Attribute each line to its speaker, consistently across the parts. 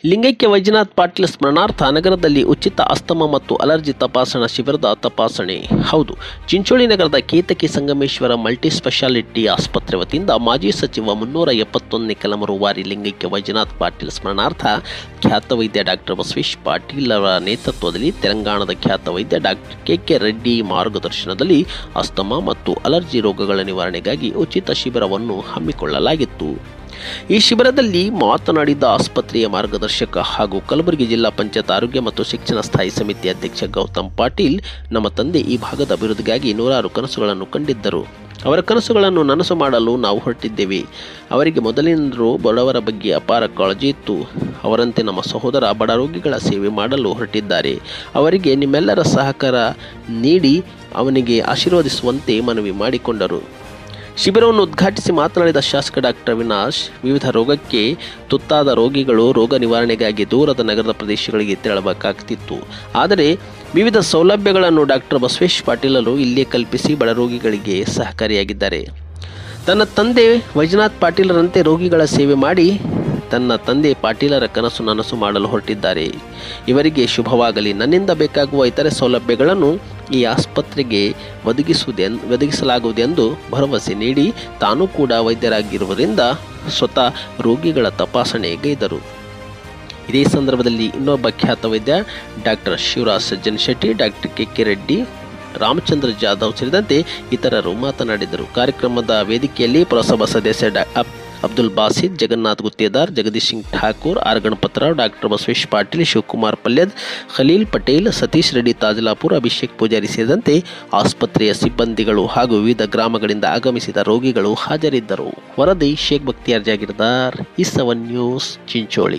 Speaker 1: ಲಿಂಗೈಕ್ಯ ವೈದ್ಯನಾಥ್ ಪಾಟೀಲ್ ಸ್ಮರಣಾರ್ಥ ನಗರದಲ್ಲಿ ಉಚಿತ ಅಸ್ತಮ ಮತ್ತು ಅಲರ್ಜಿ ತಪಾಸಣಾ ಶಿಬಿರದ ತಪಾಸಣೆ ಹೌದು ಚಿಂಚೋಳಿ ನಗರದ ಕೇತಕಿ ಸಂಗಮೇಶ್ವರ ಮಲ್ಟಿ ಸ್ಪೆಷಾಲಿಟಿ ಆಸ್ಪತ್ರೆ ವತಿಯಿಂದ ಮಾಜಿ ಸಚಿವ ಮುನ್ನೂರ ಎಪ್ಪತ್ತೊಂದನೇ ಕಲಮರು ವಾರಿ ಲಿಂಗೈಕ್ಯ ವೈದ್ಯನಾಥ್ ಪಾಟೀಲ್ ಸ್ಮರಣಾರ್ಥ ಖ್ಯಾತ ವೈದ್ಯ ಡಾಕ್ಟರ್ ಬಸವೇಶ್ ಪಾಟೀಲ್ ಅವರ ನೇತೃತ್ವದಲ್ಲಿ ತೆಲಂಗಾಣದ ಖ್ಯಾತ ವೈದ್ಯ ಡಾಕ್ಟರ್ ಕೆ ಕೆ ರೆಡ್ಡಿ ಮಾರ್ಗದರ್ಶನದಲ್ಲಿ ಅಸ್ತಮ ಮತ್ತು ಅಲರ್ಜಿ ರೋಗಗಳ ನಿವಾರಣೆಗಾಗಿ ಉಚಿತ ಶಿಬಿರವನ್ನು ಹಮ್ಮಿಕೊಳ್ಳಲಾಗಿತ್ತು ಈ ಶಿಬಿರದಲ್ಲಿ ಮಾತನಾಡಿದ ಆಸ್ಪತ್ರೆಯ ಮಾರ್ಗದರ್ಶಕ ಹಾಗೂ ಕಲಬುರಗಿ ಜಿಲ್ಲಾ ಪಂಚಾಯತ್ ಆರೋಗ್ಯ ಮತ್ತು ಶಿಕ್ಷಣ ಸ್ಥಾಯಿ ಸಮಿತಿ ಅಧ್ಯಕ್ಷ ಗೌತಮ್ ಪಾಟೀಲ್ ನಮ್ಮ ತಂದೆ ಈ ಭಾಗದ ಅಭಿವೃದ್ಧಿಗಾಗಿ ನೂರಾರು ಕನಸುಗಳನ್ನು ಕಂಡಿದ್ದರು ಅವರ ಕನಸುಗಳನ್ನು ನನಸು ಮಾಡಲು ನಾವು ಹೊರಟಿದ್ದೇವೆ ಅವರಿಗೆ ಮೊದಲಿನಿಂದಲೂ ಬಡವರ ಬಗ್ಗೆ ಅಪಾರ ಕಾಳಜಿ ಇತ್ತು ಅವರಂತೆ ನಮ್ಮ ಸಹೋದರ ಬಡ ರೋಗಿಗಳ ಸೇವೆ ಮಾಡಲು ಹೊರಟಿದ್ದಾರೆ ಅವರಿಗೆ ನಿಮ್ಮೆಲ್ಲರ ಸಹಕಾರ ನೀಡಿ ಅವನಿಗೆ ಆಶೀರ್ವದಿಸುವಂತೆ ಮನವಿ ಮಾಡಿಕೊಂಡರು ಶಿಬಿರವನ್ನು ಉದ್ಘಾಟಿಸಿ ಮಾತನಾಡಿದ ಶಾಸಕ ಡಾಕ್ಟರ್ ಅವಿನಾಶ್ ವಿವಿಧ ರೋಗಕ್ಕೆ ತುತ್ತಾದ ರೋಗಿಗಳು ರೋಗ ನಿವಾರಣೆಗಾಗಿ ದೂರದ ನಗರದ ಪ್ರದೇಶಗಳಿಗೆ ತೆರಳಬೇಕಾಗ್ತಿತ್ತು ಆದರೆ ವಿವಿಧ ಸೌಲಭ್ಯಗಳನ್ನು ಡಾಕ್ಟರ್ ಬಸವೇಶ್ ಪಾಟೀಲರು ಇಲ್ಲೇ ಕಲ್ಪಿಸಿ ಬಡ ರೋಗಿಗಳಿಗೆ ಸಹಕಾರಿಯಾಗಿದ್ದಾರೆ ತನ್ನ ತಂದೆ ವೈಜನಾಥ್ ಪಾಟೀಲರಂತೆ ರೋಗಿಗಳ ಸೇವೆ ಮಾಡಿ ತನ್ನ ತಂದೆ ಪಾಟೀಲರ ಕನಸು ನನಸು ಮಾಡಲು ಹೊರಟಿದ್ದಾರೆ ಇವರಿಗೆ ಶುಭವಾಗಲಿ ನನ್ನಿಂದ ಬೇಕಾಗುವ ಇತರೆ ಸೌಲಭ್ಯಗಳನ್ನು ಈ ಆಸ್ಪತ್ರೆಗೆ ಒದಗಿಸುವುದೆನ್ ಒದಗಿಸಲಾಗುವುದೆಂದು ಭರವಸೆ ನೀಡಿ ತಾನೂ ಕೂಡ ವೈದ್ಯರಾಗಿರುವುದರಿಂದ ಸ್ವತಃ ರೋಗಿಗಳ ತಪಾಸಣೆಗೈದರು ಇದೇ ಸಂದರ್ಭದಲ್ಲಿ ಇನ್ನೊಬ್ಬ ಖ್ಯಾತ ವೈದ್ಯ doctor Shivaraj Sajjan Shetty doctor K K Reddy Ramachandra Jadhav ಸೇರಿದಂತೆ ಇತರರು ಮಾತನಾಡಿದರು ಕಾರ್ಯಕ್ರಮದ ವೇದಿಕೆಯಲ್ಲಿ ಪುರಸಭಾ ಸದಸ್ಯ ಡಾ ಅಬ್- ಅಬ್ದುಲ್ ಬಾಸಿದ್ ಜಗನ್ನಾಥ್ ಗುತ್ತೇದಾರ್ ಜಗದೀಶ್ ಸಿಂಗ್ ಠಾಕೂರ್ ಆರ್ ಗಣಪತರಾವ್ ಡಾಕ್ಟರ್ ಬಸವೇಶ್ ಪಾಟೀಲ್ ಶಿವಕುಮಾರ್ ಪಲ್ಯದ್ ಖಲೀಲ್ ಪಟೇಲ್ ಸತೀಶ್ ರೆಡ್ಡಿ ತಾಜಲಾಪುರ್ ಅಭಿಷೇಕ್ ಪೂಜಾರಿ ಸೇರಿದಂತೆ ಆಸ್ಪತ್ರೆಯ ಸಿಬ್ಬಂದಿಗಳು ಹಾಗೂ ವಿವಿಧ ಗ್ರಾಮಗಳಿಂದ ಆಗಮಿಸಿದ ರೋಗಿಗಳು ಹಾಜರಿದ್ದರು ವರದಿ ಶೇಖ್ ಬಕ್ತಿಯಾರ್ ಜಾಗೀರ್ದಾರ್ ಈ ಸವನ್ ನ್ಯೂಸ್ ಚಿಂಚೋಳಿ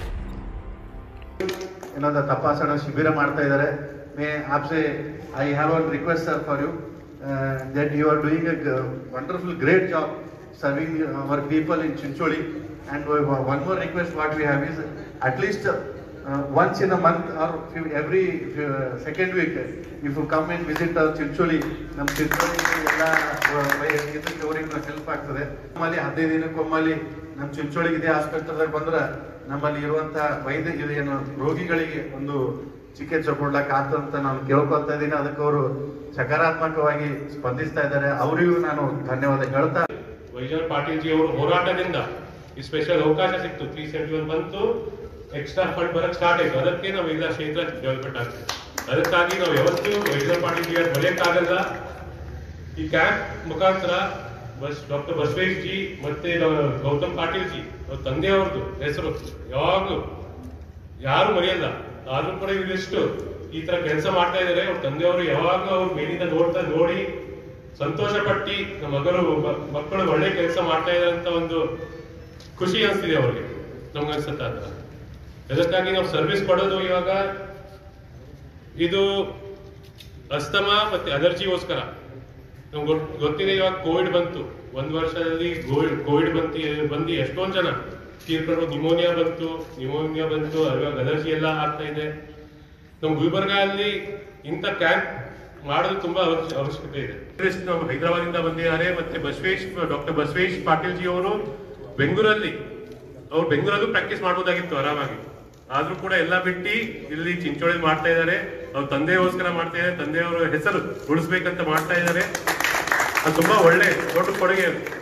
Speaker 2: ಇನ್ನೊಂದು ತಪಾಸಣಾ ಶಿಬಿರ ಮಾಡ್ತಾ ಇದ್ದಾರೆ ಮೇ ಆಪ್ಸೆ I have one request sir for you that you are doing a wonderful great job serving our people in Chincholi and one more request what we have is at least once in a month or every second week if you come in visit our Chincholi ನಮ್ಮ ಚಿಂಚೋಳಿ ಎಲ್ಲ ಇದಕ್ಕೆ ಅವ್ರಿಗೆ help ಆಗ್ತದೆ ನಮ್ಮಲ್ಲಿ ಹದಿನೈದು ದಿನಕ್ಕೊಮ್ಮಲ್ಲಿ ನಮ್ಮ ಚಿಂಚೋಳಿಗೆ ಇದೇ ಆಸ್ಪತ್ರೆದಾಗ ಬಂದ್ರೆ ನಮ್ಮಲ್ಲಿ ಇರುವಂತ ವೈದ್ಯ ಇದು ಏನು ರೋಗಿಗಳಿಗೆ ಒಂದು ಚಿಕಿತ್ಸೆ ಕೊಡ್ಲಕ್ ಅಂತ ನಾನು ಕೇಳ್ಕೊತಾ ಇದ್ದೀನಿ ಅದಕ್ಕೆ ಅವರು ಸಕಾರಾತ್ಮಕವಾಗಿ ಸ್ಪಂದಿಸ್ತಾ ಇದ್ದಾರೆ ಅವರಿಗೂ ನಾನು ಧನ್ಯವಾದ ಹೇಳ್ತಾ
Speaker 3: ವೈಜಲ್ ಪಾಟೀಲ್ ಜಿ ಅವರ ಹೋರಾಟದಿಂದ ಈ ಸ್ಪೆಷಲ್ ಅವಕಾಶ ಸಿಕ್ತು ತ್ರೀ ಸೆವೆಂಟಿ ಒನ್ ಬಂತು ಎಕ್ಸ್ಟ್ರಾ ಫಂಡ್ ಬರಕ್ ಸ್ಟಾರ್ಟ್ ಆಯ್ತು ಅದಕ್ಕೆ ನಾವು ಎಲ್ಲ ಕ್ಷೇತ್ರ ಡೆವಲಪ್ಮೆಂಟ್ ಆಗ್ತದೆ ಅದಕ್ಕಾಗಿ ನಾವು ಯಾವತ್ತೂ ವೈಜಲ್ ಪಾಟೀಲ್ ಜಿ ಅವ್ರು ಬರೆಯಕ್ಕಾಗಲ್ಲ ಈ ಕ್ಯಾಂಪ್ ಮುಖಾಂತರ ಬಸ್ ಡಾಕ್ಟರ್ ಬಸವೇಶ್ ಜಿ ಮತ್ತೆ ಡಾ- ಗೌತಮ್ ಪಾಟೀಲ್ ಜಿ ಅವ್ರ ತಂದೆಯವ್ರದ್ದು ಹೆಸರು ಯಾವಾಗ್ಲೂ ಯಾರು ಮರೆಯಲ್ಲ ಆದ್ರೂ ಕೂಡ ಇವಿಷ್ಟು ಈ ತರ ಕೆಲಸ ಮಾಡ್ತಾ ಇದ್ದಾರೆ ಅವ್ರ ತಂದೆಯವರು ಯಾವಾಗ್ಲೂ ಅವ್ರ ಮೇಲಿಂದ ನೋಡ್ತಾ ನೋಡಿ ಸಂತೋಷ ಪಟ್ಟಿ ನಮ್ಮ ಮಗರು ಮ- ಮಕ್ಕಳು ಒಳ್ಳೆ ಕೆಲಸ ಮಾಡ್ತಾ ಇದ್ದಾರೆ ಅಂತ ಒಂದು ಖುಷಿ ಅನಿಸ್ತಿದೆ ಅವ್ರಿಗೆ ನಮ್ಗೆ ಅನ್ಸುತ್ತೆ ಆತರ ಅದಕ್ಕಾಗಿ ನಾವು ಸರ್ವಿಸ್ ಕೊಡೋದು ಇವಾಗ ಇದು ಅಸ್ತಮ ಮತ್ತೆ ಅಲರ್ಜಿಗೋಸ್ಕರ ನಮ್ಗೆ ಗೊತ್- ಗೊತ್ತಿದೆ ಇವಾಗ ಕೋವಿಡ್ ಬಂತು ಒಂದ್ ವರ್ಷದಲ್ಲಿ ಕೋವಿಡ್ ಕೋವಿಡ್ ಬಂತು ಬಂದು ಎಷ್ಟೊಂದ್ ಜನ ತೀರ್ಕೊಂಡು ನಿಮೋನಿಯಾ ಬಂತು ನಿಮೋನಿಯಾ ಬಂತು ಇವಾಗ ಅಲರ್ಜಿ ಎಲ್ಲ ಆಗ್ತಾ ಇದೆ ನಮ್ ಗುಲ್ಬರ್ಗ ಅಲ್ಲಿ ಇಂಥ ಕ್ಯಾಂಪ್ ಮಾಡೋದು ತುಂಬಾ ಅವಶ್ಯ- ಅವಶ್ಯಕತೆ ಇದೆ ಟೂರಿಸ್ಟ್ ನಾವು ಹೈದರಾಬಾದಿಂದ ಬಂದಿದ್ದಾರೆ ಮತ್ತೆ ಬಸವೇಶ್ ಡಾಕ್ಟರ್ ಬಸವೇಶ್ ಪಾಟೀಲ್ ಜಿ ಅವರು ಬೆಂಗಳೂರಲ್ಲಿ ಅವ್ರು ಬೆಂಗಳೂರಲ್ಲೂ ಪ್ರಾಕ್ಟೀಸ್ ಮಾಡ್ಬೋದಾಗಿತ್ತು ಆರಾಮಾಗಿ ಆದ್ರೂ ಕೂಡ ಎಲ್ಲ ಬಿಟ್ಟು ಇಲ್ಲಿ ಚಿಂಚೋಳಿ ಮಾಡ್ತಾ ಇದ್ದಾರೆ ಅವ್ರ ತಂದೆಗೋಸ್ಕರ ಮಾಡ್ತಾ ಇದ್ದಾರೆ ತಂದೆಯವರ ಹೆಸರು ಉಳಿಸ್ಬೇಕಂತ ಮಾಡ್ತಾ ಇದ್ದಾರೆ ಅದು ತುಂಬಾ ಒಳ್ಳೆ ದೊಡ್ಡ ಕೊಡುಗೆ ಅದು.